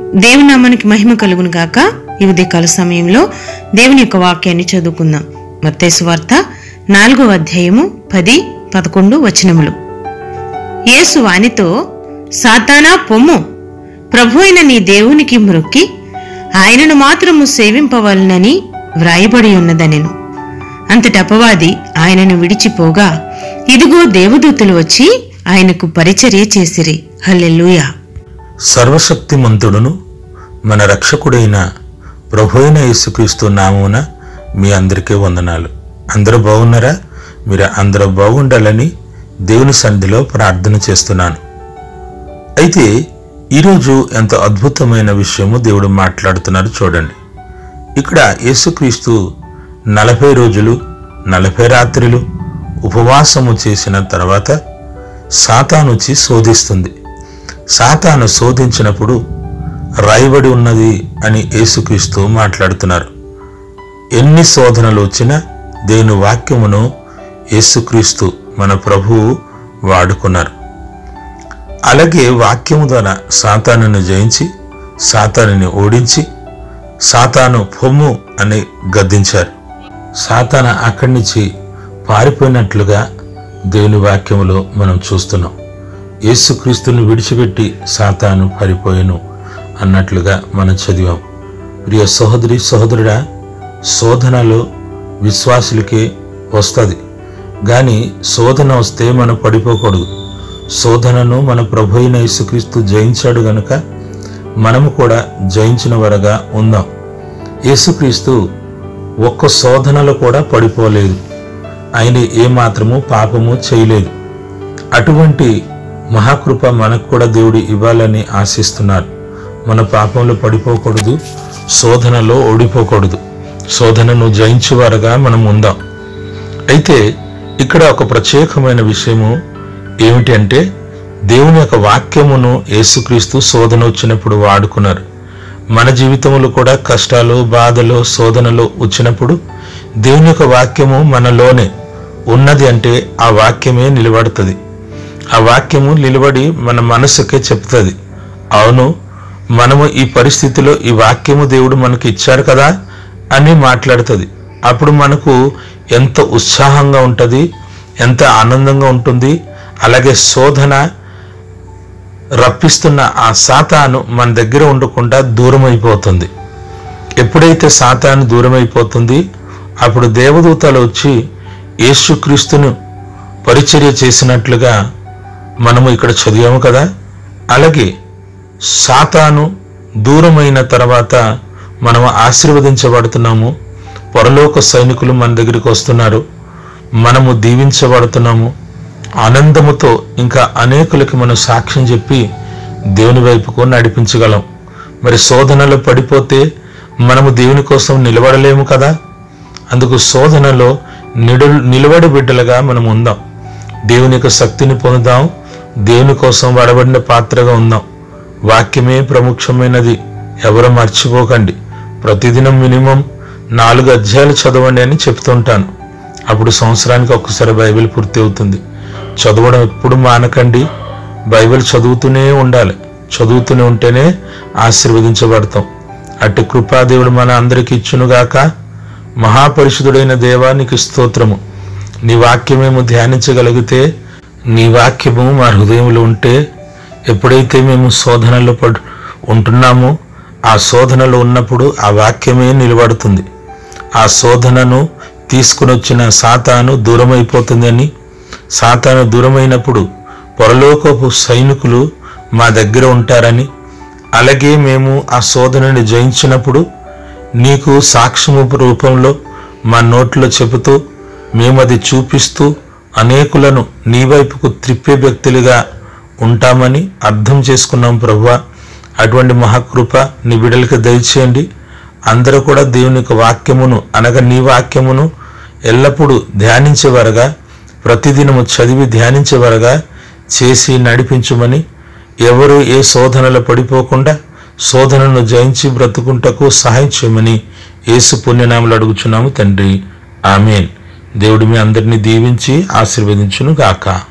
దేవుని నామానికి మహిమ కలుగును గాక ఈ ఉదయకాల సమయంలో దేవుని యొక్క వాక్యాన్ని చదువుకుందాం మత్తేసు వార్త నాలుగో అధ్యాయము పది పదకొండు వచనములు యేసు వానితో సాతానా పొమ్ము ప్రభు అయిన నీ దేవునికి మ్రొక్కి ఆయనను మాత్రము సేవింపవలనని వ్రాయబడి ఉన్నదనెను అంతటి అపవాది ఆయనను విడిచిపోగా ఇదిగో దేవదూతలు వచ్చి ఆయనకు పరిచర్య చేసిరి హల్లెలూయా సర్వశక్తిమంతుడును మన రక్షకుడైన ప్రభు అయిన యేసుక్రీస్తు నామున మీ అందరికీ వందనాలు అందరూ బాగున్నారా మీరు అందరూ బాగుండాలని దేవుని సన్నిధిలో ప్రార్థన చేస్తున్నాను అయితే ఈరోజు ఎంత అద్భుతమైన విషయము దేవుడు మాట్లాడుతున్నారు చూడండి ఇక్కడ యేసుక్రీస్తు నలభై రోజులు నలభై రాత్రులు ఉపవాసము చేసిన తర్వాత సాతాను వచ్చి శోధిస్తుంది సాతాను శోధించినప్పుడు రాయబడి ఉన్నది అని యేసుక్రీస్తు మాట్లాడుతున్నారు ఎన్ని శోధనలు వచ్చినా దేవుని వాక్యమును యేసుక్రీస్తు మన ప్రభువు వాడుకున్నారు అలాగే వాక్యము ద్వారా సాతానుని జయించి సాతానుని ఓడించి సాతాను పొమ్ము అని గద్దించారు సాతాన అక్కడి నుంచి పారిపోయినట్లుగా దేవుని వాక్యములో మనం చూస్తున్నాం యేసుక్రీస్తుని విడిచిపెట్టి సాతాను పారిపోయెను అన్నట్లుగా మనం చదివాం ప్రియ సహోదరి సహోదరుడా శోధనలో విశ్వాసులకి వస్తుంది కానీ శోధన వస్తే మనం పడిపోకూడదు శోధనను మన ప్రభు అయిన యేసుక్రీస్తు జయించాడు గనుక మనము కూడా జయించిన వరగా ఉందాం యేసుక్రీస్తు ఒక్క శోధనలో కూడా పడిపోలేదు ఆయన ఏమాత్రము పాపము చేయలేదు అటువంటి మహాకృప మనకు కూడా దేవుడు ఇవ్వాలని ఆశిస్తున్నారు మన పాపంలో పడిపోకూడదు శోధనలో ఓడిపోకూడదు శోధనను జయించేవారుగా మనం ఉందాం అయితే ఇక్కడ ఒక ప్రత్యేకమైన విషయము ఏమిటి అంటే దేవుని యొక్క వాక్యమును యేసుక్రీస్తు శోధన వచ్చినప్పుడు వాడుకున్నారు మన జీవితంలో కూడా కష్టాలు బాధలు శోధనలు వచ్చినప్పుడు దేవుని యొక్క వాక్యము మనలోనే ఉన్నది అంటే ఆ వాక్యమే నిలబడుతుంది ఆ వాక్యము నిలబడి మన మనసుకే చెప్తుంది అవును మనము ఈ పరిస్థితిలో ఈ వాక్యము దేవుడు మనకి ఇచ్చాడు కదా అని మాట్లాడుతుంది అప్పుడు మనకు ఎంత ఉత్సాహంగా ఉంటుంది ఎంత ఆనందంగా ఉంటుంది అలాగే శోధన రప్పిస్తున్న ఆ సాతాను మన దగ్గర ఉండకుండా దూరం అయిపోతుంది ఎప్పుడైతే సాతాను దూరం అయిపోతుంది అప్పుడు దేవదూతలు వచ్చి యేసుక్రీస్తును పరిచర్య చేసినట్లుగా మనము ఇక్కడ చదివాము కదా అలాగే సాతాను దూరమైన తర్వాత మనము ఆశీర్వదించబడుతున్నాము పరలోక సైనికులు మన దగ్గరికి వస్తున్నారు మనము దీవించబడుతున్నాము ఆనందముతో ఇంకా అనేకులకి మనం సాక్ష్యం చెప్పి దేవుని వైపుకు నడిపించగలం మరి శోధనలో పడిపోతే మనము దేవుని కోసం నిలబడలేము కదా అందుకు శోధనలో నిడు నిలబడి బిడ్డలుగా మనం ఉందాం దేవుని యొక్క శక్తిని పొందుదాం దేవుని కోసం వడబడిన పాత్రగా ఉందాం వాక్యమే ప్రముఖమైనది ఎవరు మర్చిపోకండి ప్రతిదినం మినిమం నాలుగు అధ్యాయాలు చదవండి అని చెప్తుంటాను అప్పుడు సంవత్సరానికి ఒక్కసారి బైబిల్ పూర్తి అవుతుంది చదవడం ఎప్పుడు మానకండి బైబిల్ చదువుతూనే ఉండాలి చదువుతూనే ఉంటేనే ఆశీర్వదించబడతాం అట్టి కృపాదేవుడు మన అందరికి ఇచ్చునుగాక మహాపరిశుద్ధుడైన దేవానికి స్తోత్రము నీ వాక్యం మేము ధ్యానించగలిగితే నీ వాక్యము మా హృదయంలో ఉంటే ఎప్పుడైతే మేము శోధనలో పడు ఉంటున్నామో ఆ శోధనలో ఉన్నప్పుడు ఆ వాక్యమే నిలబడుతుంది ఆ శోధనను తీసుకుని వచ్చిన సాతాను దూరమైపోతుందని సాతాను దూరమైనప్పుడు పరలోకపు సైనికులు మా దగ్గర ఉంటారని అలాగే మేము ఆ శోధనని జయించినప్పుడు నీకు సాక్ష్యము రూపంలో మా నోట్లో చెబుతూ మేము అది చూపిస్తూ అనేకులను నీ వైపుకు త్రిప్పే వ్యక్తులుగా ఉంటామని అర్థం చేసుకున్నాం ప్రభువా అటువంటి మహాకృప నీ బిడ్డలకి దయచేయండి అందరూ కూడా దేవుని యొక్క వాక్యమును అనగా నీ వాక్యమును ఎల్లప్పుడూ ధ్యానించేవారుగా ప్రతిదినము చదివి ధ్యానించేవారుగా చేసి నడిపించుమని ఎవరు ఏ శోధనలో పడిపోకుండా శోధనను జయించి బ్రతుకుంటకు సహాయం చేయమని యేసు పుణ్యనామలు అడుగుచున్నాము తండ్రి ఆమెన్ దేవుడు మీ అందరినీ దీవించి ఆశీర్వదించును గాక